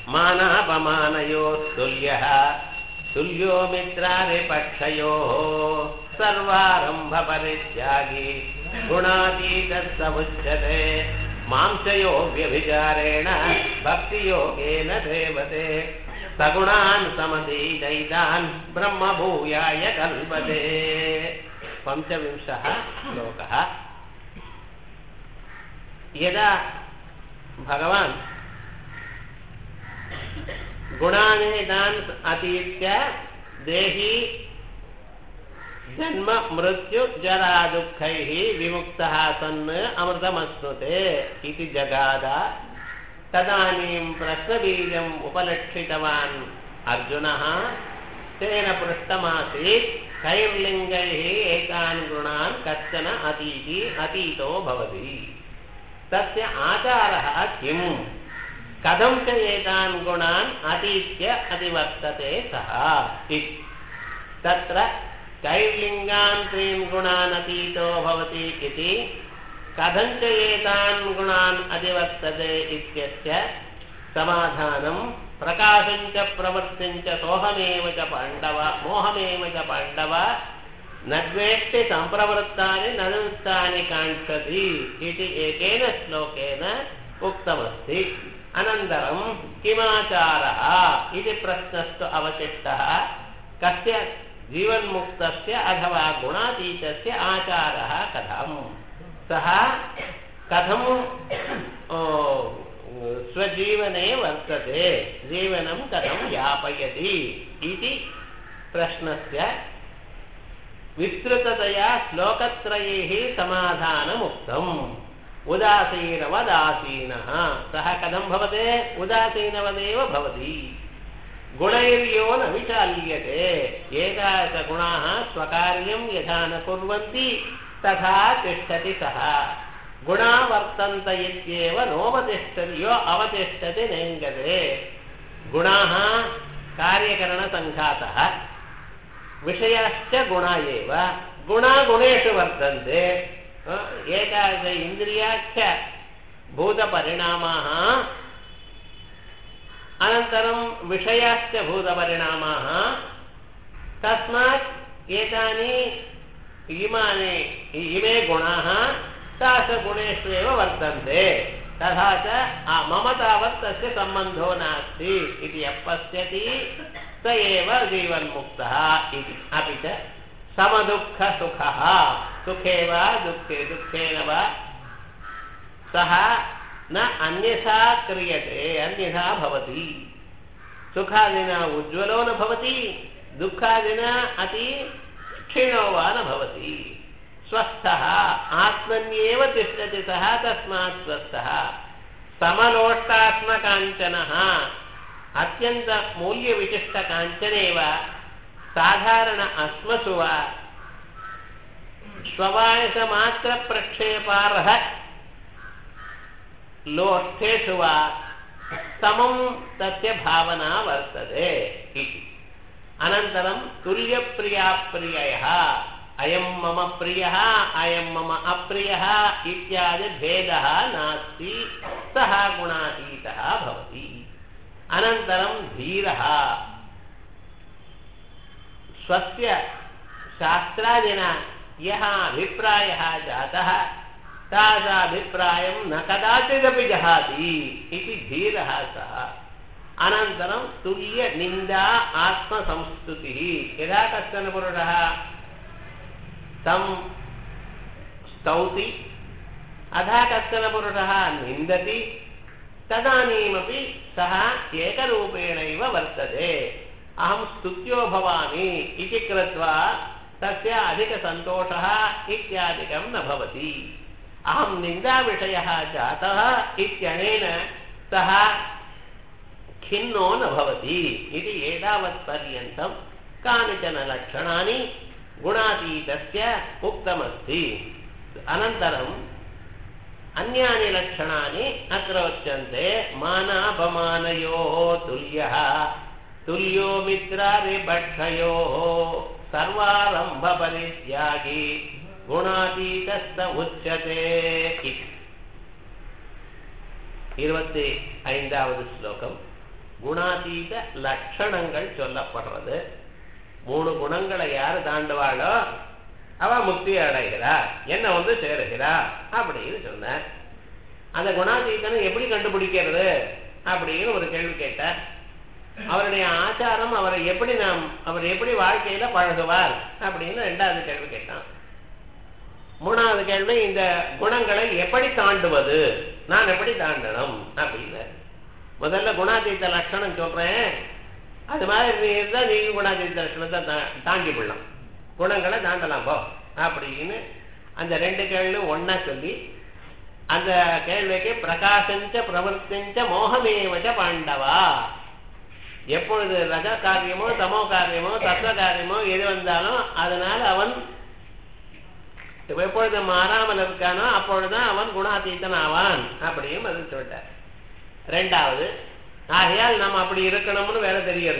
मानापमानयोस्तुल्यः तुल्यो मित्रारिपक्षयोः सर्वारम्भपरित्यागी गुणातीतः स उच्यते मांसयो व्यभिचारेण भक्तियोगेन सेवते सगुणान् समतीतैतान् ब्रह्मभूयाय कल्पते पञ्चविंशः श्लोकः यदा भगवान् गुणानेतान् अतीत्य देही जन्म मृत्यु जरा दुःखैः विमुक्तः सन् अमृतमश्नुते इति जगाद तदानीं प्रश्नबीजम् उपलक्षितवान् अर्जुनः तेन पृष्टमासीत् कैर्लिङ्गैः एतान् गुणान् कश्चन अतीति अतीतो भवति तस्य आचारः किम् कथं च एतान् गुणान् अतीत्य अतिवर्तते सः इति तत्र कैर्लिङ्गान् त्रीन् गुणान् अतीतो भवति इति कथं च एतान् गुणान् अधिवर्तते इत्यस्य समाधानं प्रकाशं च प्रवृत्तिं च सोऽहमेव च पाण्डव मोहमेव च पाण्डव न द्वेष्टि सम्प्रवृत्तानि न निवृत्तानि काङ्क्षति इति एकेन श्लोकेन उक्तमस्ति अनन्तरं किमाचारः इति प्रश्नस्तु अवशिष्टः कस्य जीवन्मुक्तस्य अथवा गुणातीतस्य आचारः कथम् सः कथं स्वजीवने वर्तते जीवनं कथं यापयति इति प्रश्नस्य विस्तृततया श्लोकत्रयैः समाधानमुक्तम् उदासीनवदासीनः सः कथं भवते उदासीनवदेव भवति गुणैर्यो न विचाल्यते एकादशगुणाः स्वकार्यं यथा न कुर्वन्ति तथा तिष्ठति सः गुणा वर्तन्त इत्येव नोपतिष्ठति यो अवतिष्ठति नेङ्गते गुणाः कार्यकरणसङ्घातः विषयाश्च गुणा एव गुणा गुणेषु वर्तन्ते एकादश इन्द्रियाख्य भूतपरिणामाः अनन्तरं विषयाश्च भूतपरिणामाः तस्मात् एतानि इमानि इमे गुणाः तादृशगुणेषु एव वर्तन्ते तथा च मम तावत् तस्य सम्बन्धो नास्ति इति यः पश्यति स एव जीवन्मुक्तः इति अपि च समदुःखसुखः सुखे वा दुःखे दुःखेन वा सः न अन्यथा क्रियते अन्यथा भवति सुखादिना उज्ज्वलो न भवति दुःखादिना अति क्षीणो वा न भवति स्वस्थः आत्मन्येव तिष्ठति सः तस्मात् स्वस्थः समलोष्टात्मकाञ्चनः अत्यन्तमूल्यविशिष्टकाञ्चनेव साधारण अस्मसु वा स्ववायसमात्रप्रक्षेपार्ह लोष्ठेषु वा समं तस्य भावना वर्तते इति अनन्तरं तुल्यप्रियाप्रिययः अयं मम प्रियः अयं मम अप्रियः इत्यादि भेदः नास्ति सः गुणातीतः भवति अनन्तरं धीरः स्वस्य शास्त्रादिना यः अभिप्रायः जातः तादृशाभिप्रायं न कदाचिदपि जहाति इति धीरः सः अनन्तरं तुल्यनिन्दा आत्मसंस्तुतिः यदा कश्चन पुरुषः तं स्तौति अधः कश्चन पुरुषः निन्दति तदानीमपि सः एकरूपेणैव वर्तते अहं स्तुत्यो भवामि इति कृत्वा तस्य अधिकसन्तोषः इत्यादिकं न भवति अहं निन्दाविषयः जातः इत्यनेन सः खिन्नो न भवति इति एतावत्पर्यन्तं कानिचन लक्षणानि गुणातीतस्य उक्तमस्ति अनन्तरम् अन्यानि लक्षणानि अत्र उच्यन्ते मानापमानयोः तुल्यः तुल्यो मित्रारिभक्षयोः सर्वारम्भपरित्यागी गुणातीतस्त उच्यते इति இருபத்தி ஐந்தாவது ஸ்லோகம் குணாதீத லட்சணங்கள் சொல்லப்படுறது மூணு குணங்களை யாரு தாண்டுவாளோ அவ முக்தி அடைகிறார் என்ன வந்து சேருகிறார் அப்படின்னு சொன்னார் அந்த குணாதீதனை எப்படி கண்டுபிடிக்கிறது அப்படின்னு ஒரு கேள்வி கேட்டார் அவருடைய ஆச்சாரம் அவரை எப்படி நாம் அவர் எப்படி வாழ்க்கையில பழகுவார் அப்படின்னு ரெண்டாவது கேள்வி கேட்டான் மூணாவது கேள்வி இந்த குணங்களை எப்படி தாண்டுவது நான் எப்படி தாண்டணும் அப்படின்னு முதல்ல குணாதீத்த லட்சணம் சொல்றேன் அது மாதிரி நீ இருந்தா நீங்க குணாதீத்த லட்சணத்தை தா- தாண்டி விடலாம் குணங்களை தாண்டலாம் போ அப்படின்னு அந்த ரெண்டு கேள்வி ஒண்ணா சொல்லி அந்த கேள்விக்கு பிரகாசஞ்ச பிரவர்த்தஞ்ச மோகமேவச்ச பாண்டவா எப்பொழுது ரஜ காரியமோ தமோ காரியமோ தத்துவ காரியமோ எது வந்தாலும் அதனால் அவன் எப்பொழுது மாறாமல் இருக்கானோ அப்பொழுதுதான் அவன் குணாதீத்தன் ஆவான் அப்படின்னு பதில் சொல்லிட்டார் ரெண்டாவது ஆகையால் நாம் அப்படி இருக்கணும்னு வேற தெரியுது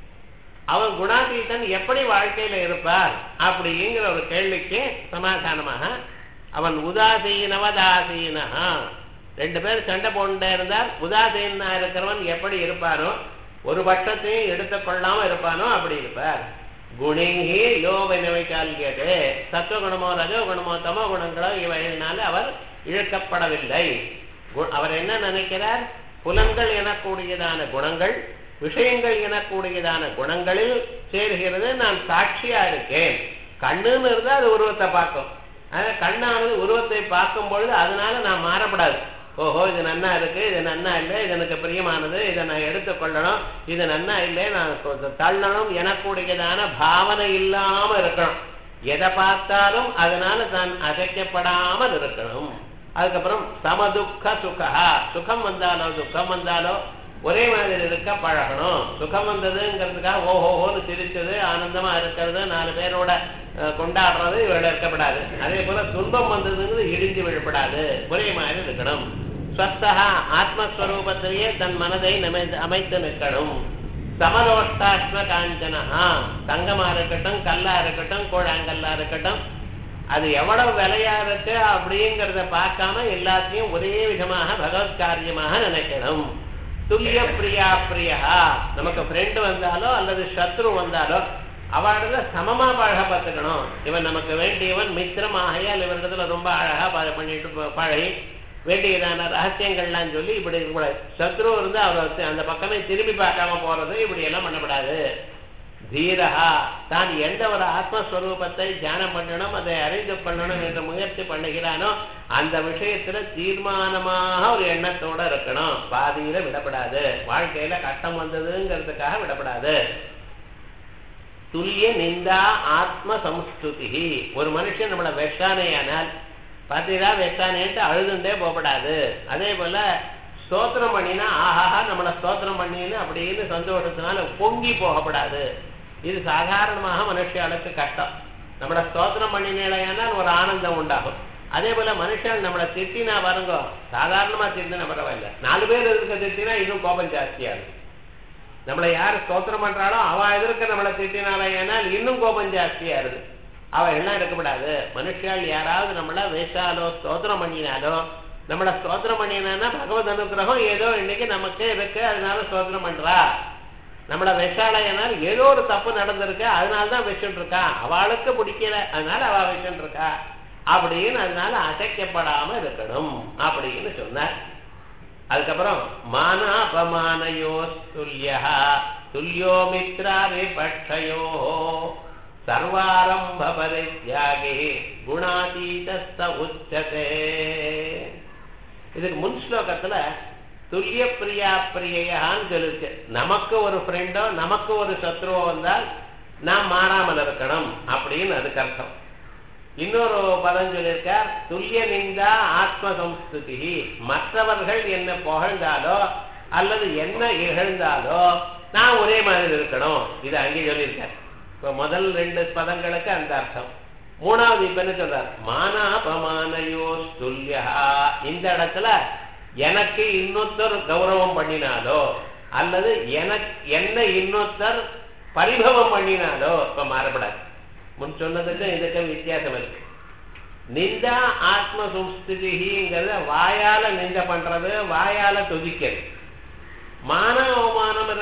அவன் குணாதீத்தன் எப்படி வாழ்க்கையில இருப்பார் அப்படிங்கிற ஒரு கேள்விக்கு சமாதானமாக அவன் உதாசீனவதாசீனஹா ரெண்டு பேர் சண்டை போட்டுட்டே இருந்தால் உதாசீனா இருக்கிறவன் எப்படி இருப்பானோ ஒரு பட்சத்தையும் எடுத்துக்கொள்ளாம இருப்பானோ அப்படி இருப்பார் குணிங்கி யோகனவை கால்கிறது சத்துவகுணமோ ரஜோகுணமோ தமோ குணங்களோ இவைகளினால அவர் இழுக்கப்படவில்லை கு- அவர் என்ன நினைக்கிறார் புலன்கள் எனக்கூடியதான குணங்கள் விஷயங்கள் எனக்கூடியதான குணங்களில் சேருகிறது நான் சாட்சியா இருக்கேன் கண்ணுன்னு இருந்தா அது உருவத்தை பார்க்கும் அதனால கண்ணானது உருவத்தை பார்க்கும் பொழுது அதனால நான் மாறப்படாது ஓஹோ இது நன்னா இருக்கு இது நன்னா இல்லை இது எனக்கு பிரியமானது இதை நான் எடுத்துக்கொள்ளணும் இது நன்னா இல்லை நான் கொஞ்சம் தள்ளணும் எனக்கூடியதான பாவனை இல்லாம இருக்கணும் எதை பார்த்தாலும் அதனால தான் அசைக்கப்படாமல் இருக்கணும் அதுக்கப்புறம் சமதுக்க சுகா சுகம் வந்தாலோ துக்கம் வந்தாலோ ஒரே மாதிரி இருக்க பழகணும் சுகம் வந்ததுங்கிறதுக்காக ஓஹோஹோன்னு சிரிச்சது ஆனந்தமா இருக்கிறது நாலு பேரோட அஹ், கொண்டாடுறது இவள இருக்கப்படாது அதே போல துன்பம் வந்ததுங்கிறது இடிஞ்சு விழப்படாது ஒரே மாதிரி இருக்கணும் ஸ்வஸ்தகா ஆத்மஸ்வரூபத்திலேயே தன் மனதை நமை- அமைத்து நிற்கணும் சமலோஷ்டாஷ்ம காஞ்சனஹா தங்கமா இருக்கட்டும் கல்லா இருக்கட்டும் கோழாங்கல்லா இருக்கட்டும் அது எவ்வளவு விலையா இருக்கு அப்படிங்கறத பார்க்காம எல்லாத்தையும் ஒரே விதமாக பகவத் காரியமாக நினைக்கணும் துல்லிய பிரியா பிரியா நமக்கு ஃப்ரெண்டு வந்தாலோ அல்லது சத்ரு வந்தாலோ அவளோட சமமா பழக பார்த்துக்கணும் இவன் நமக்கு வேண்டியவன் மித்திரம் ஆகையால் இவரிடத்துல ரொம்ப அழகா ப- பண்ணிட்டு ப- பழகி வேண்டியதான ரகசியங்கள்லாம் சொல்லி இப்படி இருக்கக்கூடாது சத்ரு இருந்து அவர் அந்த பக்கமே திரும்பி பார்க்காம போறது இப்படி எல்லாம் பண்ணக்கூடாது தீரஹா தான் எந்த ஒரு ஆத்மஸ்வரூபத்தை தியானம் பண்ணணும் அதை அறிந்து பண்ணணும் என்ற முயற்சி பண்ணுகிறானோ அந்த விஷயத்துல தீர்மானமாக ஒரு எண்ணத்தோட இருக்கணும் பாதியில விடப்படாது வாழ்க்கையில கஷ்டம் வந்ததுங்கிறதுக்காக விடப்படாது துல்லிய நிந்தா ஆத்ம சம்ஸ்துதி ஒரு மனுஷன் நம்மளை வெட்டானேயானால் பார்த்தீங்களா வெட்டானேன்ட்டு அழுதுண்டே போகப்படாது அதே போல ஸ்தோத்திரம் பண்ணினா ஆஹாஹா நம்மளை ஸ்தோத்திரம் பண்ணின்னு அப்படின்னு சந்தோஷத்தினால பொங்கி போகப்படாது இது சாதாரணமாக மனுஷியாளுக்கு கஷ்டம் நம்மளை ஸ்தோத்திரம் பண்ணினேனால் ஒரு ஆனந்தம் உண்டாகும் அதே போல மனுஷன் நம்மளை திட்டினா பாருங்க சாதாரணமா திட்டினா பரவாயில்ல நாலு பேர் இருக்க திட்டினா இன்னும் கோபம் ஜாஸ்தியாகும் நம்மளை யார் ஸ்தோத்திரம் பண்றாளோ அவ எதிர்க்க நம்மளை திட்டினாலே ஏனால் இன்னும் கோபம் ஜாஸ்தியா இருக்கு அவ எல்லாம் இருக்கக்கூடாது மனுஷால் யாராவது நம்மள வேஷாலோ ஸ்தோத்திரம் பண்ணினாலோ நம்மள ஸ்தோத்திரம் பண்ணினா பகவத் அனுகிரகம் ஏதோ இன்னைக்கு நமக்கு இருக்கு அதனால ஸ்தோத்திரம் பண்றா நம்மள விஷாலையனால் ஏதோ ஒரு தப்பு நடந்திருக்கு அதனால தான் வச்சுட்டு இருக்கா அவளுக்கு பிடிக்கல அதனால அவ வச்சுட்டு இருக்கா அப்படின்னு அதனால அசைக்கப்படாம இருக்கணும் அப்படின்னு சொன்னார் அதுக்கப்புறம் மானாபமானயோ துல்லியா துல்லியோ மித்ரா விபட்சயோ சர்வாரம்ப பரித்யாகே குணாதீதஸ்த உச்சதே இதுக்கு முன் ஸ்லோகத்துல துல்லிய பிரியா பிரியையான்னு சொல்லிருக்கு நமக்கு ஒரு ஃப்ரெண்டோ நமக்கு ஒரு சத்ருவோ வந்தால் நாம் மாறாமல் இருக்கணும் அப்படின்னு அதுக்கு அர்த்தம் இன்னொரு பதம் சொல்லியிருக்கார் துல்லிய நிந்தா ஆத்ம சம்ஸ்துதி மற்றவர்கள் என்ன புகழ்ந்தாலோ அல்லது என்ன இகழ்ந்தாலோ நான் ஒரே மாதிரி இருக்கணும் இது அங்கே சொல்லியிருக்கார் இப்ப முதல் ரெண்டு பதங்களுக்கு அந்த அர்த்தம் மூணாவது இப்ப என்ன சொல்றார் மானாபமானயோ துல்லியா இந்த இடத்துல எனக்கு இன்னொருத்தர் கௌரவம் பண்ணினாலோ அல்லது எனக்கு என்ன இன்னொருத்தர் பரிபவம் பண்ணினாலோ இப்ப மாறப்படாது முன் சொன்னதுக்கு இதுக்கும் வித்தியாசம் இருக்கு நிந்தா ஆத்ம சுஸ்திதிங்கிறத வாயால நிந்த பண்றது வாயால துதிக்கிறது மான அவமானம்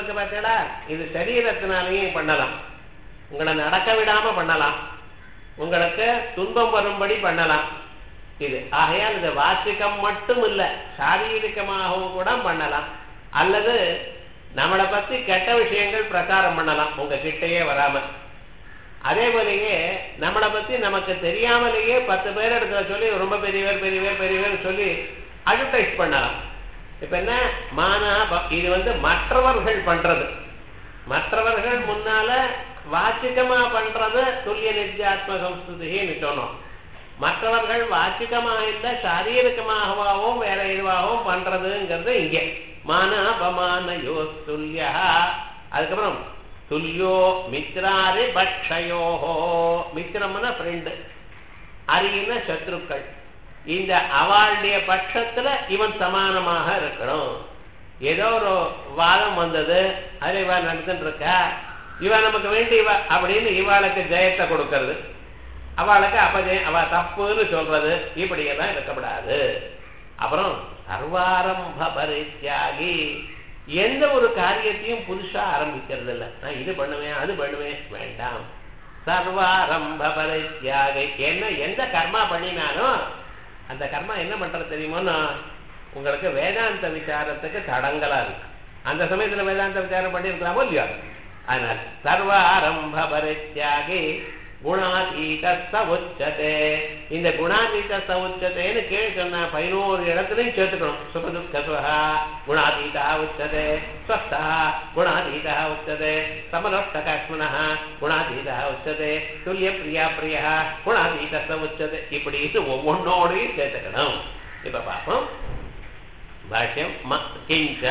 இருக்கு பார்த்தீங்களா இது சரீரத்தினாலேயும் பண்ணலாம் உங்களை நடக்க விடாம பண்ணலாம் உங்களுக்கு துன்பம் வரும்படி பண்ணலாம் இது ஆகையால் இது வாச்சிக்கம் மட்டும் இல்ல சாரீரிகமாகவும் கூட பண்ணலாம் அல்லது நம்மளை பத்தி கெட்ட விஷயங்கள் பிரச்சாரம் பண்ணலாம் உங்க கிட்டயே வராம அதே போலயே நம்மளை பத்தி நமக்கு தெரியாமலேயே பத்து பேர் இடத்துல சொல்லி ரொம்ப பெரியவர் பெரியவர் பெரியவர் சொல்லி அட்வர்டைஸ் பண்ணலாம் இப்ப என்ன மானா ப- இது வந்து மற்றவர்கள் பண்றது மற்றவர்கள் முன்னால வாச்சிகமா பண்றது துல்லிய நித்தியாத்ம சம்ஸ்கிருதின்னு சொன்னோம் மற்றவர்கள் வாச்சிகமா இல்ல சாரீரிகமாகவும் வேற இதுவாகவும் பண்றதுங்கிறது இங்க மான அபமானயோ துல்லியா அதுக்கப்புறம் துல்லியோ மித்ராரி பக்ஷயோஹோ மித்திரம்னா ஃப்ரெண்டு அரியின சத்ருக்கள் இந்த அவளுடைய பட்சத்துல இவன் சமானமாக இருக்கணும் ஏதோ ஒரு வாதம் வந்தது அது இவ நடந்துட்டு இருக்கா இவ நமக்கு வேண்டி இவ அப்படின்னு இவாளுக்கு ஜெயத்தை கொடுக்கறது அவளுக்கு அபஜயம் அவ தப்புன்னு சொல்றது இப்படியெல்லாம் இருக்கக்கூடாது அப்புறம் சர்வாரம்ப பரித்தியாகி எந்த ஒரு காரியத்தையும் புதுசா ஆரம்பிக்கிறது இல்ல நான் இது பண்ணுவேன் அது பண்ணுவேன் வேண்டாம் சர்வாரம்ப பரித்தியாகி என்ன எந்த கர்மா பண்ணினாலும் அந்த கர்மா என்ன பண்றது தெரியுமோன்னா உங்களுக்கு வேதாந்த விசாரத்துக்கு தடங்கலா இருக்கு அந்த சமயத்துல வேதாந்த விசாரம் பண்ணியிருக்கலாமோ இல்லையா அதனால சர்வாரம்ப பரித்தியாகி குணாதீத உச்சதே இந்த குணாதீத உச்சதேன்னு கீழ் சொன்ன பதினோரு இடத்துலையும் சேர்த்துக்கணும் சுகதுக்கசுவா குணாதீதா உச்சதே ஸ்வஸ்தா குணாதீதா உச்சதே சமலோஷ்டகாஸ்மனா குணாதீதா உச்சதே துல்லிய பிரியா பிரியா குணாதீத உச்சதே இப்படின்னு ஒவ்வொன்னோடையும் சேர்த்துக்கணும் இப்ப பார்ப்போம் பாஷ்யம் ம- கிஞ்ச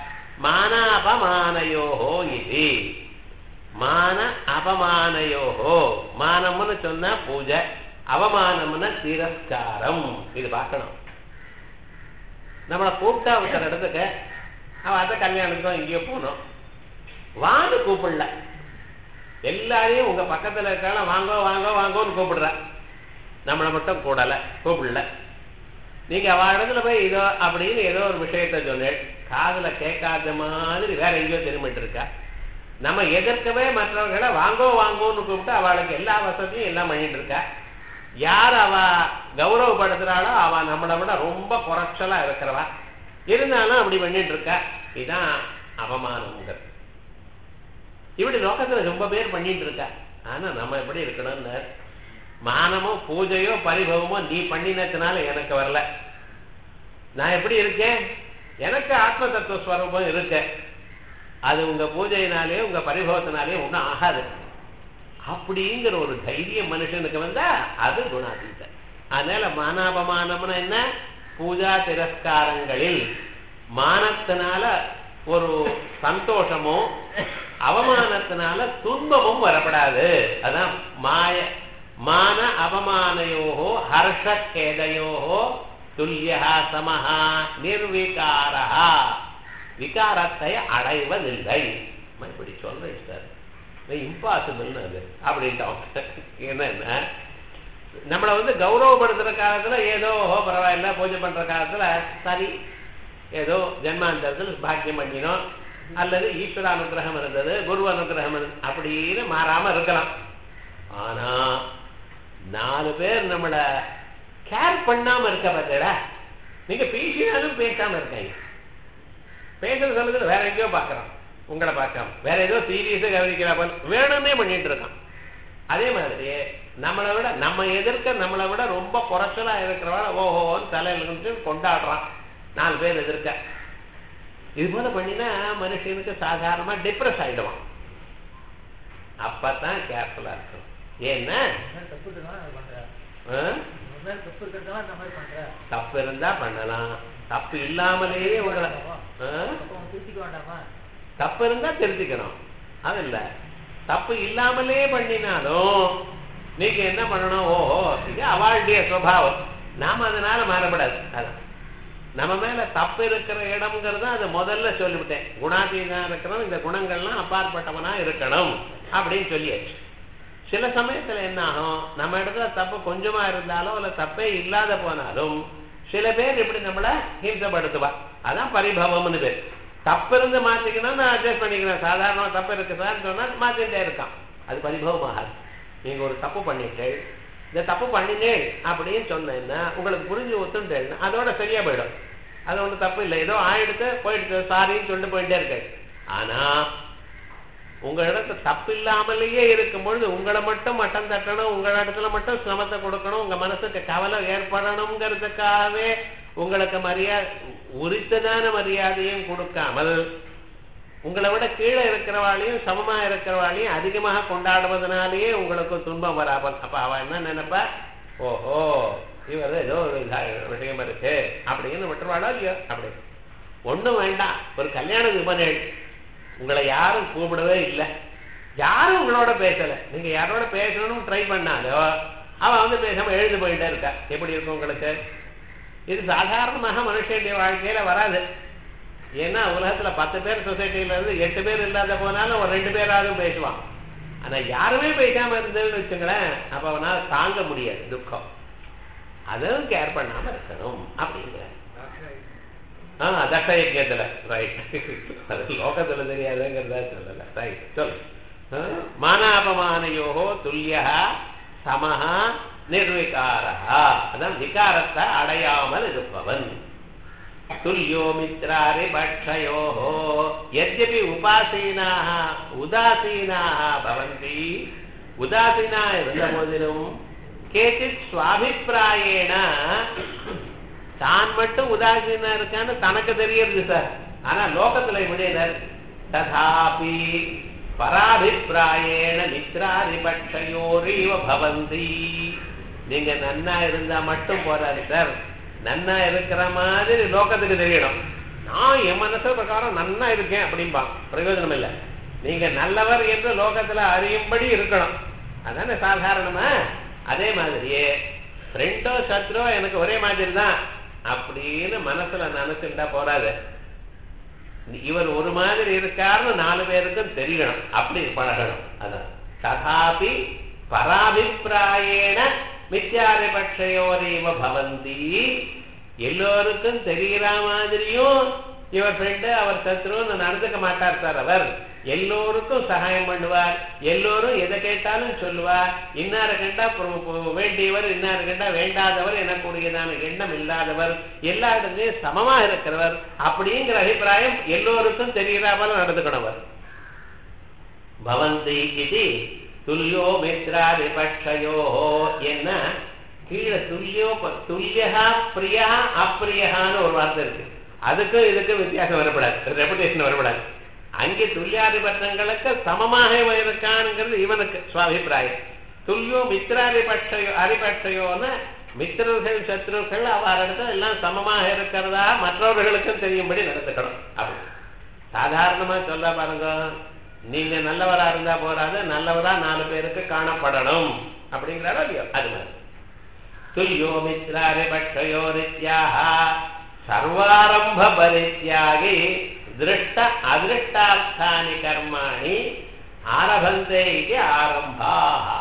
மானாபமானயோஹோ இது மான அபமானயோஹோ மானம்னு சொன்னா பூஜை அவமானம்னு திரஸ்காரம் இது பார்க்கணும் நம்மளை கூப்பிட்டா ஒருத்தர் இடத்துக்கு அவன் அதை கல்யாணத்துக்கும் எங்கேயோ போனோம் வான்னு கூப்பிடல எல்லாரையும் உங்க பக்கத்துல இருக்கான வாங்கோ வாங்கோ வாங்கோன்னு கூப்பிடுற நம்மளை மட்டும் கூடல கூப்பிடல நீங்க அவ இடத்துல போய் இதோ அப்படின்னு ஏதோ ஒரு விஷயத்த சொன்னேன் காதுல கேட்காத மாதிரி வேற எங்கேயோ திரும்பிட்டு இருக்கா நம்ம எதிர்க்கவே மற்றவர்களை வாங்கோ வாங்கோன்னு கூப்பிட்டு அவளுக்கு எல்லா வசதியும் எல்லாம் பண்ணிட்டு இருக்கா யார் அவ கௌரவப்படுத்துறாளோ அவ நம்மளை விட ரொம்ப குறைச்சலா இருக்கிறவா இருந்தாலும் அப்படி பண்ணிட்டு இருக்கா இதுதான் அவமானம்ங்கிறது இப்படி லோகத்துல ரொம்ப பேர் பண்ணிட்டு இருக்கா ஆனா நம்ம எப்படி இருக்கணும்னு மானமோ பூஜையோ பரிபவமோ நீ பண்ணினதுனால எனக்கு வரல நான் எப்படி இருக்கேன் எனக்கு ஆத்ம தத்துவ ஸ்வரூபம் இருக்கு அது உங்க பூஜையினாலேயோ உங்க பரிபவத்தினாலேயோ ஒன்றும் ஆகாது அப்படிங்கிற ஒரு தைரியம் மனுஷனுக்கு வந்தா அது குணாதீத அதனால மானாபமானம்னா என்ன பூஜா திரஸ்காரங்களில் மானத்தினால ஒரு சந்தோஷமும் அவமானத்தினால துன்பமும் வரப்படாது அதான் மாய மான அவமானயோகோ ஹர்ஷகேதையோகோ துல்லியா சமஹா நிர்விகாரா விகாரத்தை அடைவதில்லை நான் இப்படி சொல்றேன் சார் இம்பாசிபிள்னு அது அப்படின்ட்டு என்னன்னா நம்மளை வந்து கௌரவப்படுத்துற காலத்துல ஏதோ ஓஹோ பரவாயில்ல பூஜை பண்ற காலத்துல சரி ஏதோ ஜென்மாந்தரத்தில் பாக்கியம் பண்ணினோம் அல்லது ஈஸ்வர அனுகிரகம் இருந்தது குரு அனுகிரகம் இருந்தது அப்படின்னு மாறாம இருக்கலாம் ஆனா நாலு பேர் நம்மள கேர் பண்ணாம இருக்க பார்த்தடா நீங்க பேசினாலும் பேசாம இருக்காங்க பேசுற சொல்லுறது வேற எங்கேயோ பாக்குறான் உங்களை பார்க்காம வேற ஏதோ சீரியஸா கவனிக்கிறா போல வேணும்னே பண்ணிட்டு இருக்கான் அதே மாதிரி நம்மளை விட நம்ம எதிர்க்க நம்மளை விட ரொம்ப குறைச்சலா இருக்கிறவள ஓஹோன்னு தலையில இருந்து கொண்டாடுறான் நாலு பேர் எதிர்க்க இது போல பண்ணினா மனுஷனுக்கு சாதாரணமா டிப்ரெஸ் ஆயிடுவான் அப்பதான் கேர்ஃபுல்லா இருக்கும் ஏன்னா தப்பு இருக்குன்னா அது பண்ற ஆ? உன் மேல தப்பு இருக்கிறதுனால இந்த மாதிரி பண்ற தப்பு இருந்தா பண்ணலாம் தப்பு இல்லாமலேயே உங்களை ஆ? அப்போ அவன் திருத்திக்க வேண்டாமா தப்பு இருந்தா திருத்திக்கணும் அது இல்ல தப்பு இல்லாமலே பண்ணினாலும் நீங்க என்ன பண்ணணும் ஓஹோ இது அவளுடைய சுவாவம் நாம அதனால மாறப்படாது அதான் நம்ம மேல தப்பு இருக்கிற இடம்ங்கிறத அது முதல்ல சொல்லிவிட்டேன் குணாதீதம் இருக்கணும் இந்த குணங்கள்லாம் அப்பாற்பட்டவனா இருக்கணும் அப்படின்னு சொல்லியாச்சு சில சமயத்துல என்ன ஆகும் நம்ம இடத்துல தப்பு கொஞ்சமா இருந்தாலும் இல்ல தப்பே இல்லாத போனாலும் சில பேர் இப்படி நம்மள ஹிம்சப்படுத்துவா அதான் பரிபவம்னு பேர் தப்பு இருந்து மாத்திக்கணும் நான் அட்ஜஸ்ட் பண்ணிக்கிறேன் சாதாரண தப்பு இருக்கு சார் சொன்னா மாத்திட்டே இருக்கான் அது பரிபவமாகாது நீங்க ஒரு தப்பு பண்ணிட்டேள் இந்த தப்பு பண்ணினேள் அப்படின்னு சொன்னேன்னா உங்களுக்கு புரிஞ்சு ஒத்துட்டேள்னா அதோட சரியா போயிடும் அது ஒன்றும் தப்பு இல்லை ஏதோ ஆயிடுத்து போயிடுச்சு சாரின்னு சொல்லிட்டு போயிட்டே இருக்கு ஆனா உங்க இடத்துல தப்பு இல்லாமலேயே இருக்கும் பொழுது உங்களை மட்டும் மட்டம் தட்டணும் உங்க இடத்துல மட்டும் சிரமத்தை கொடுக்கணும் உங்க மனசுக்கு கவலை ஏற்படணுங்கிறதுக்காகவே உங்களுக்கு மரியாதை உரித்ததான மரியாதையும் கொடுக்காமல் உங்களை விட கீழே இருக்கிறவாளையும் சமமா இருக்கிறவாளையும் அதிகமாக கொண்டாடுவதனாலேயே உங்களுக்கு துன்பம் வராமல் அப்ப அவ என்ன நினைப்பா ஓஹோ இவர் ஏதோ ஒரு இதா- விஷயம் இருக்கு அப்படின்னு விட்டுருவாளோ இல்லையோ அப்படி ஒண்ணும் வேண்டாம் ஒரு கல்யாண விபனேள் உங்களை யாரும் கூப்பிடவே இல்லை யாரும் உங்களோட பேசல நீங்க யாரோட பேசணும்னு ட்ரை பண்ணாலோ அவன் வந்து பேசாம எழுந்து போயிட்டே இருக்கா எப்படி இருக்கும் உங்களுக்கு இது சாதாரணமாக மனுஷனுடைய வாழ்க்கையில வராது ஏன்னா உலகத்துல பத்து பேர் சொசைட்டில இருந்து எட்டு பேர் இல்லாத போனாலும் ஒரு ரெண்டு பேராவது பேசுவான் ஆனா யாருமே பேசாம இருந்ததுன்னு வச்சுங்களேன் அப்ப அவனால தாங்க முடியாது துக்கம் அதுவும் கேர் பண்ணாம இருக்கணும் அப்படிங்கிற ஆ தட்ட யஜ்யத்துல ரைட் அது லோகத்துல தெரியாதுங்கிறதா சொல்லல ரைட் சொல்லு ஆ, மானாபமானயோகோ துல்லியா சமஹா நிர்விகாரா அதான் விகாரத்தை அடையாமல் இருப்பவன் துல்லியோ மித்ராரி பட்சயோ யத்யபி உபாசீனாக உதாசீனாக பவந்தி உதாசீனா இருந்த போதிலும் கேச்சித் சுவாபிப்பிராயேன தான் மட்டும் உதாசீனா இருக்கான்னு தனக்கு தெரியறது சார் ஆனா லோகத்துல இப்படினர் ததாபி பராபிப்பிராயேன மித்ராதிபட்சயோரீவ பவந்தி நீங்க நன்னா இருந்தா மட்டும் போறாது சார் நன்னா இருக்கிற மாதிரி லோகத்துக்கு தெரியணும் நான் என் மனசு பிரகாரம் நன்னா இருக்கேன் அப்படிம்பா பிரயோஜனம் இல்லை நீங்க நல்லவர் என்று லோகத்துல அறியும்படி இருக்கணும் அதானே சாதாரணமா அதே மாதிரியே ஃப்ரெண்டோ சத்ரோ எனக்கு ஒரே மாதிரி தான் அப்படின்னு மனசுல நினைச்சுட்டா போறாது இவர் ஒரு மாதிரி இருக்காருன்னு நாலு பேருக்கும் தெரியணும் அப்படி பழகணும் அதான் ததாபி பராபிப்பிராயேன மித்யாதிபட்சயோரீவ பவந்தி எல்லோருக்கும் தெரிகிற மாதிரியும் இவர் ஃப்ரெண்டு அவர் சத்ருன்னு நடந்துக்க மாட்டார் சார் அவர் எல்லோருக்கும் சகாயம் பண்ணுவார் எல்லோரும் எதை கேட்டாலும் சொல்லுவார் இன்னார கண்டா பு- பு- வேண்டியவர் இன்னார கண்டா வேண்டாதவர் எனக்கூடியதான எண்ணம் இல்லாதவர் எல்லா இடத்துலயும் சமமா இருக்கிறவர் அப்படிங்கிற அபிப்பிராயம் எல்லோருக்கும் தெரிகிறா போல நடந்துக்கணவர் பவந்தி இது துல்லியோ மித்ராதிபட்சயோ என்ன கீழே துல்லியோ ப- துல்லியகா பிரியா அப்பிரியகான்னு ஒரு வார்த்தை இருக்கு அதுக்கும் இதுக்கும் வித்தியாசம் வரப்படாது ரெபுடேஷன் வரப்படாது அங்கே துல்லியாதிபட்சங்களுக்கு சமமாக இவன் இருக்கான்ங்கிறது இவனுக்கு சுவாபிப்பிராயம் துல்லியோ மித்ராதிபட்சயோ அரிபட்சயோன்னு மித்திரர்கள் சத்ருக்கள் அவரிடத்துல எல்லாம் சமமாக இருக்கிறதா மற்றவர்களுக்கும் தெரியும்படி நடந்துக்கணும் அப்படி சாதாரணமா சொல்ல பாருங்க நீங்க நல்லவரா இருந்தா போறாது நல்லவரா நாலு பேருக்கு காணப்படணும் அப்படிங்கிறாரோ இல்லையோ அது மாதிரி துல்லியோ மித்ராரி பட்சயோரித்யாக சர்வாரம்ப பரித்யாகி திருஷ்ட அதிருஷ்டார்த்தானி கர்மாணி ஆரபந்தே இது ஆரம்பா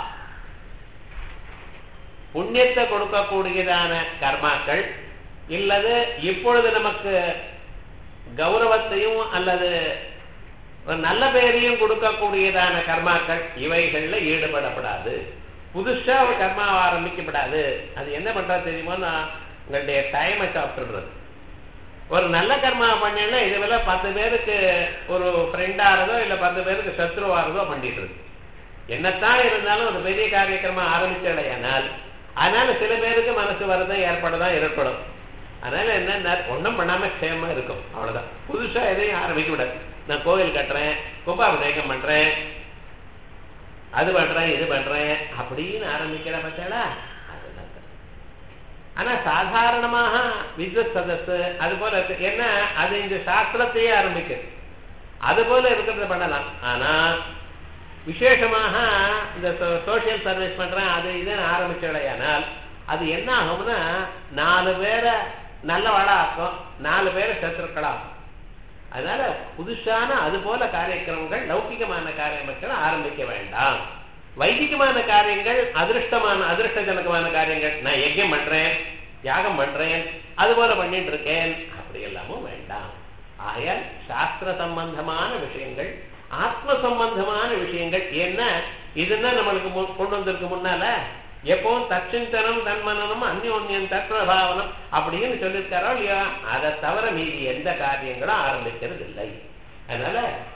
புண்ணியத்தை கொடுக்கக்கூடியதான கர்மாக்கள் இல்லது இப்பொழுது நமக்கு கௌரவத்தையும் அல்லது ஒரு நல்ல பெயரையும் கொடுக்கக்கூடியதான கர்மாக்கள் இவைகள்ல ஈடுபடப்படாது புதுசா ஒரு கர்மாவை ஆரம்பிக்கப்படாது அது என்ன பண்றா தெரியுமோ நான் உங்களுடைய டைமை சாப்பிட்டுடுறது ஒரு நல்ல கர்மா பண்ணேன்னா இதுவரை பத்து பேருக்கு ஒரு ஃப்ரெண்டாகிறதோ இல்ல பத்து பேருக்கு சத்ருவாகிறதோ பண்ணிட்டு இருக்கு என்னத்தான் இருந்தாலும் ஒரு பெரிய காரியக்கிரமா ஆரம்பிச்சடையானால் அதனால சில பேருக்கு மனசு வரதான் ஏற்படதான் ஏற்படும் அதனால என்ன ஒண்ணும் பண்ணாம க்ஷேமமா இருக்கும் அவ்வளவுதான் புதுசா எதையும் ஆரம்பிக்க விடாது நான் கோவில் கட்டுறேன் கும்பாபிஷேகம் பண்றேன் அது பண்றேன் இது பண்றேன் அப்படின்னு ஆரம்பிக்கிற பச்சாடா அதுதான் தப்பு. ஆனா சாதாரணமாக வித்வத் சதஸ் அது போல இருக்கு ஏன்னா அது இந்த சாஸ்திரத்தையே ஆரம்பிக்குது அது போல இருக்கிறத பண்ணலாம் ஆனா விசேஷமாக இந்த சோசியல் சர்வீஸ் பண்றேன் அது இதுன்னு ஆரம்பிச்சடையானால் அது என்ன ஆகும்னா நாலு பேரை நல்லவாளா ஆக்கும் நாலு பேரை சத்துருக்களாகும் அதனால புதுசான அது போல காரியக்கிரமங்கள் லௌகிகமான காரியங்கள் ஆரம்பிக்க வேண்டாம் வைதிகமான காரியங்கள் அதிருஷ்டமான அதிருஷ்டஜனகமான காரியங்கள் நான் யஜ்யம் பண்றேன் யாகம் பண்றேன் அது போல பண்ணிட்டு இருக்கேன் அப்படி எல்லாமும் வேண்டாம் ஆயால் சாஸ்திர சம்பந்தமான விஷயங்கள் ஆத்ம சம்பந்தமான விஷயங்கள் என்ன இதுன்னா நம்மளுக்கு மு- கொண்டு வந்திருக்கு முன்னால எப்பவும் தச்சிந்தனம் தன்மனனம் அந்யோன்யம் தத்வபாவனம் அப்படின்னு சொல்லியிருக்காரோ இல்லையா அதை தவிர மீதி எந்த காரியங்களும் ஆரம்பிக்கிறது இல்லை அதனால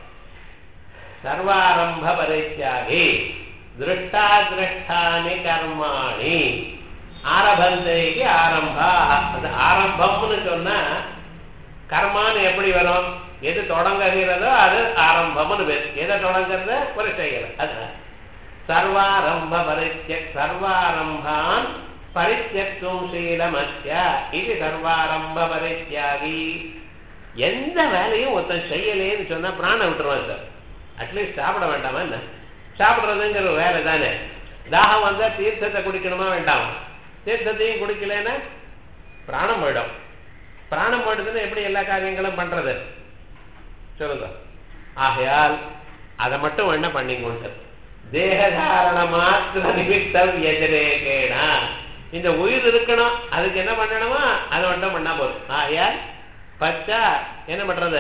சர்வாரம்ப பரித்யாகி திருஷ்டா திருஷ்டானி கர்மாணி ஆரம்பந்தைக்கு ஆரம்பா அது ஆரம்பம்னு சொன்னா கர்மான்னு எப்படி வரும் எது தொடங்குகிறதோ அது ஆரம்பம்னு பேர் எதை தொடங்குறது ஒரு செயல் அது சர்வாரம்ப பரித்ய சர்வாரம்பான் பரித்தியக்கும் சீலமத்ய இது சர்வாரம்ப பரித்யாகி எந்த வேலையும் ஒருத்தன் செய்யலேன்னு சொன்னா பிராணம் விட்டுருவான் சார் அட்லீஸ்ட் சாப்பிட வேண்டாமா என்ன சாப்பிடுறதுங்கிற ஒரு வேலை தானே தாகம் வந்தா தீர்த்தத்தை குடிக்கணுமா வேண்டாமா தீர்த்தத்தையும் குடிக்கலைன்னா பிராணம் போயிடும் பிராணம் போயிடுதுன்னா எப்படி எல்லா காரியங்களும் பண்றது சொல்லுங்க ஆகையால் அதை மட்டும் என்ன பண்ணிக்கொண்டு தேகதாரண மாத்திர நிமித்தம் எதிரேகேனா இந்த உயிர் இருக்கணும் அதுக்கு என்ன பண்ணணுமா அதை மட்டும் பண்ணா போதும் ஆகையால் பச்சா என்ன பண்றது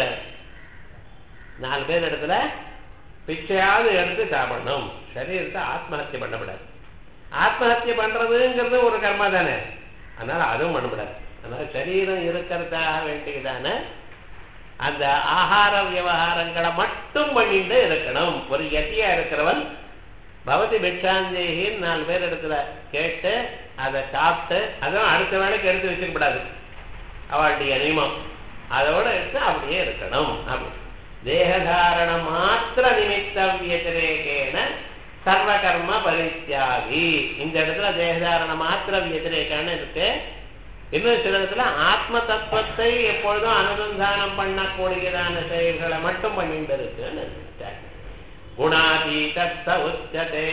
நாலு பேர் இடத்துல பிச்சையாவது எடுத்து சாப்பிடணும் சரீரத்தை ஆத்மஹத்தியை பண்ணக்கூடாது ஆத்மஹத்தியை பண்றதுங்கிறது ஒரு கர்மா தானே அதனால அதுவும் பண்ணக்கூடாது அதனால சரீரம் இருக்கிறதாக வேண்டியதான அந்த ஆகார விவகாரங்களை மட்டும் பண்ணிட்டு இருக்கணும் ஒரு யத்தியா இருக்கிறவன் பவதி பிக்ஷாந்தேகின்னு நாலு பேர் இடத்துல கேட்டு அதை சாப்பிட்டு அதுவும் அடுத்த வேலைக்கு எடுத்து வச்சுக்க கூடாது அவளுடைய நியமம் அதோட எடுத்து அப்படியே இருக்கணும் அப்படி தேகதாரண மாத்திர நிமித்த வியதிரேகேன சர்வ கர்ம பரித்தியாகி இந்த இடத்துல தேகதாரண மாத்திர வியதிரேகான்னு இருக்கு இன்னும் சில இடத்துல ஆத்ம தத்துவத்தை எப்பொழுதும் அனுசந்தானம் பண்ணக்கூடியதான செயல்களை மட்டும் பண்ணிட்டு இருக்குன்னு இருக்காங்க. குணாதீதத்த உச்சதே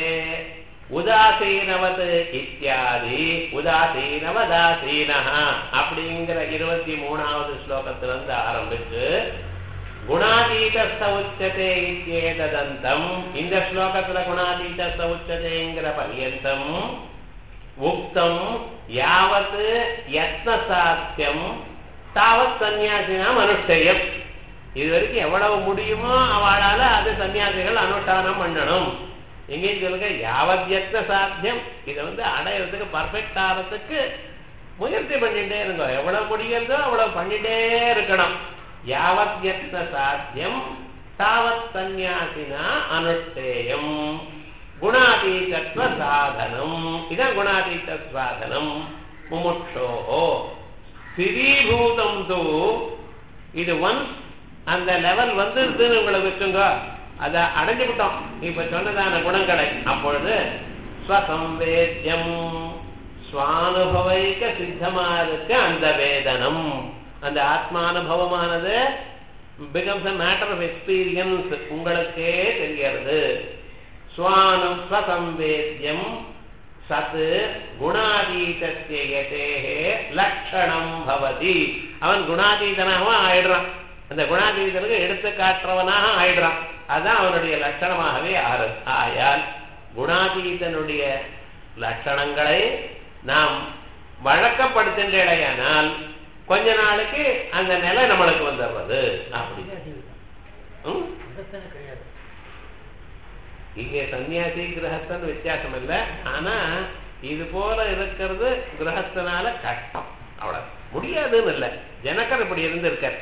உதாசீனவத் இத்தியாதி உதாசீனவதாசீனஹ அப்படிங்கிற இருபத்தி மூணாவது ஸ்லோகத்திலிருந்து ஆரம்பிச்சு குணாதீதஸ்த உச்சதே இத்தியேததந்தம் இந்த ஸ்லோகத்துல குணாதீதஸ்த உச்சதேங்கிற பர்யந்தம் உக்தம் யாவத் யத்ன சாத்தியம் தாவத் சந்நியாசினாம் அனுஷ்டயம் இது வரைக்கும் எவ்வளவு முடியுமோ அவளால அது சன்னியாசிகள் அனுஷ்டானம் பண்ணணும் எங்கேயும் சொல்லுங்க யாவத் யத்ன சாத்தியம் இதை வந்து அடையிறதுக்கு பர்ஃபெக்ட் ஆகிறதுக்கு முயற்சி பண்ணிட்டே இருங்க எவ்வளவு முடியுதோ அவ்வளவு பண்ணிட்டே இருக்கணும் யாவத் யத்ன சாத்தியம் தாவத் சந்நியாசினா அனுஷ்டேயம் குணாதீதத்வ சாதனம் இதான் குணாதீத சாதனம் முமுட்சோஹோ ஸ்திரீபூதம் தூ இது ஒன்ஸ் அந்த லெவல் வந்துருதுன்னு உங்களை வச்சுங்க அதை அடைஞ்சு விட்டோம் இப்ப சொன்னதான குணங்களை அப்பொழுது ஸ்வசம்வேத்யம் சுவானுபவைக்க சித்தமா இருக்கு அந்த வேதனம் அந்த ஆத்மானுபவமானது becomes a matter of experience உங்களுக்கே தெரிகிறது ஸ்வானம் ஸ்வசம்வேத்யம் சத் குணாதீதஸ்ய யதேஹே லக்ஷணம் பவதி அவன் குணாதீதனாகவும் ஆயிடுறான் அந்த குணாதீதனுக்கு எடுத்து காட்டுறவனாக ஆயிடுறான் அதான் அவனுடைய லட்சணமாகவே ஆறு ஆயால் குணாதீதனுடைய லட்சணங்களை நாம் வழக்கப்படுத்தின்றேடையானால் கொஞ்ச நாளைக்கு அந்த நிலை நம்மளுக்கு வந்துடுறது அப்படி ம்? கிரகஸ்தனு கிடையாது இங்கே சன்னியாசி கிரகஸ்தன் வித்தியாசம் இல்லை ஆனா இது போல இருக்கிறது கிரகஸ்தனால கஷ்டம் அவ்வளவு முடியாதுன்னு இல்லை ஜனகர் இப்படி இருந்திருக்கார்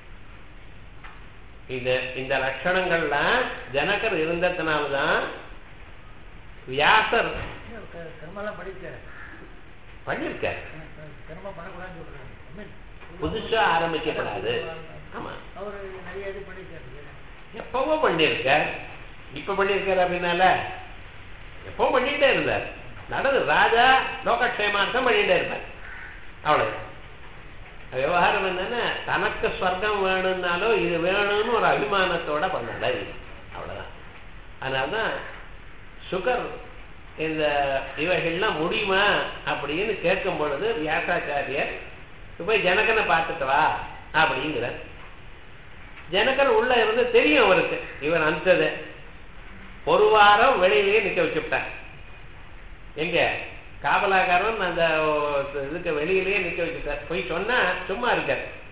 இந்த இந்த லட்சணங்கள்லாம் ஜனகர் இருந்ததுனால்தான் வியாசர் இன்னும் க- கர்மாலாம் படிக்காரு பண்ணியிருக்கார் கர்மா பண்ணக்கூடாதுன்னு சொல்றாரு I mean, புதுசா ஆரம்பிக்கப்படாது ஆமா அவரு நிறைய இது பண்ணிருக்காரு எப்பவோ பண்ணியிருக்கார் இப்ப பண்ணியிருக்கார் அப்படின்னால எப்பவும் பண்ணிட்டே இருந்தார் நடந்து ராஜா லோகக்ஷேமார்த்தம் பண்ணிட்டே இருப்பார் அவ்வளவு விவகாரம் என்னன்னா தனக்கு ஸ்வர்க்கம் வேணும்னாலும் இது வேணும்னு ஒரு அபிமானத்தோட பண்ணலை அவ்வளவுதான் அதனால்தான் சுகர் இந்த இவைகள்லாம் முடியுமா அப்படின்னு கேட்கும் பொழுது வியாசாச்சாரியர் "இப்ப போய் ஜனகனை பார்த்துட்டு வா அப்படிங்கிறார் ஜனகர் உள்ள இருந்து தெரியும் அவருக்கு இவன் அனுப்பிச்சது ஒரு வாரம் வெளியிலேயே நிக்க வச்சுட்டார் எங்க காவலாக்காரன் அந்த இதுக்கு வெளியிலேயே நிக்க வச்சுட்டார் போய் சொன்னா சும்மா இருக்கார்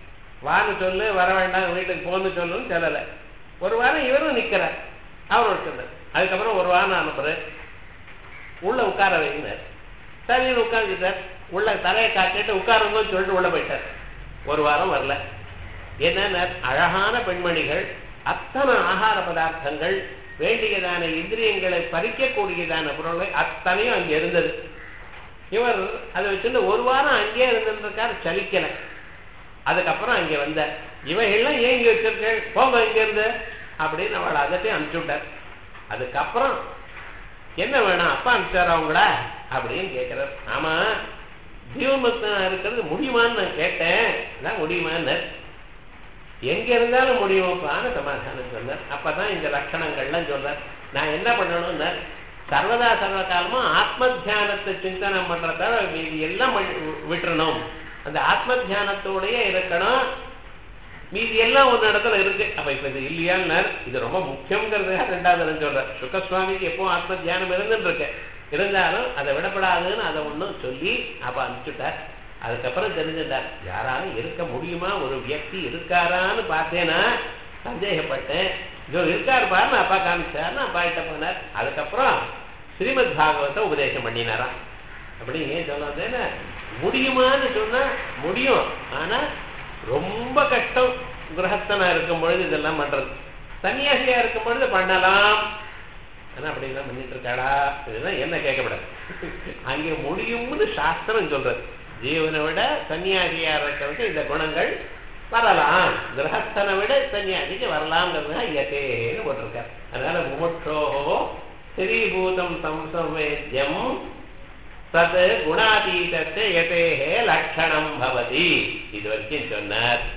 வான்னு சொல்லு வர வேண்டாம் வீட்டுக்கு போன்னு சொல்லுன்னு சொல்லலை ஒரு வாரம் இவரும் நிக்கிறார் அவர் சொன்னார் அதுக்கப்புறம் ஒரு வாரம் அனுப்புறேன் உள்ள உட்கார வைங்க சரின்னு உட்காந்துட்டார் உள்ள தலையை காட்டிட்டு உட்காருங்கன்னு சொல்லிட்டு உள்ள போயிட்டார் ஒரு வாரம் வரல என்னென்ன அழகான பெண்மணிகள் அத்தனை ஆகார பதார்த்தங்கள் வேண்டியதான இந்திரியங்களை பறிக்கக்கூடியதான பொருள்கள் அத்தனையும் அங்கே இருந்தது இவர் அதை வச்சுட்டு ஒரு வாரம் அங்கேயே இருந்திருக்கார் சலிக்கல அதுக்கப்புறம் அங்கே வந்தார் இவைகள்லாம் ஏன் இங்கே வச்சிருக்கேன் போங்க இங்க இருந்து அப்படின்னு அவளை அதட்டையும் அனுப்பிச்சு விட்டார் அதுக்கப்புறம் என்ன வேணும் அப்பா அனுப்பிச்சாரா அவங்கள அப்படின்னு கேட்கிறார் ஆமா ஜீவமுக்தம் இருக்கிறது முடியுமான்னு நான் கேட்டேன் அதான் முடியுமான்னு எங்க இருந்தாலும் முடியுமாப்பான்னு சமாதானம் சொன்னார் அப்பதான் இந்த லட்சணங்கள்லாம் சொல்றார் நான் என்ன பண்ணணும்னா சர்வதா சர்வ காலமும் ஆத்ம தியானத்தை சிந்தனம் பண்றதால மீதி எல்லாம் பண்ணி- விட்டுறணும் அந்த ஆத்ம தியானத்தோடயே இருக்கணும் மீதி எல்லாம் ஒரு இடத்துல இருக்கு அப்ப இப்ப இது இல்லையான்னார் இது ரொம்ப முக்கியங்கிறதுக்காக ரெண்டாவது நான் சொல்றேன் சுகசுவாமிக்கு எப்பவும் ஆத்ம தியானம் இருந்துட்டு இருக்கு இருந்தாலும் அதை விடப்படாதுன்னு அதை ஒண்ணும் சொல்லி அப்ப அனுப்பிச்சுட்டார் அதுக்கப்புறம் தெரிஞ்சுட்டார் யாராலும் இருக்க முடியுமா ஒரு வியக்தி இருக்காரான்னு பார்த்தேன்னா சந்தேகப்பட்டேன் இதோ இருக்காரு பாருன்னு அப்பா காமிச்சாருன்னு அப்பா கிட்ட போனார் அதுக்கப்புறம் ஸ்ரீமத் பாகவத்தை உபதேசம் பண்ணினாராம் அப்படி ஏன் சொன்னதுன்னா முடியுமான்னு சொன்னா முடியும் ஆனா ரொம்ப கஷ்டம் கிரகஸ்தனா இருக்கும் பொழுது இதெல்லாம் பண்றது சன்னியாசியா இருக்கும் பொழுது பண்ணலாம் ஆனா அப்படிலாம் பண்ணிட்டு இருக்காடா இதுதான் என்ன கேட்கப்படாது அங்கே முடியும்னு சாஸ்திரம் சொல்றது ஜீவனை விட சன்னியாசியா இருக்கிறதுக்கு இந்த குணங்கள் வரலாம் கிரகஸ்தனை விட சன்னியாசிக்கு வரலாம்ங்கிறது இயற்கைன்னு போட்டிருக்காரு அதனால முமுட்சோஹோ ஸ்ரீபூதம் சம்சவேத்யம் தத் குணாதீதத்தை யதேஹே லட்சணம் பவதி இது வரைக்கும் சொன்னார்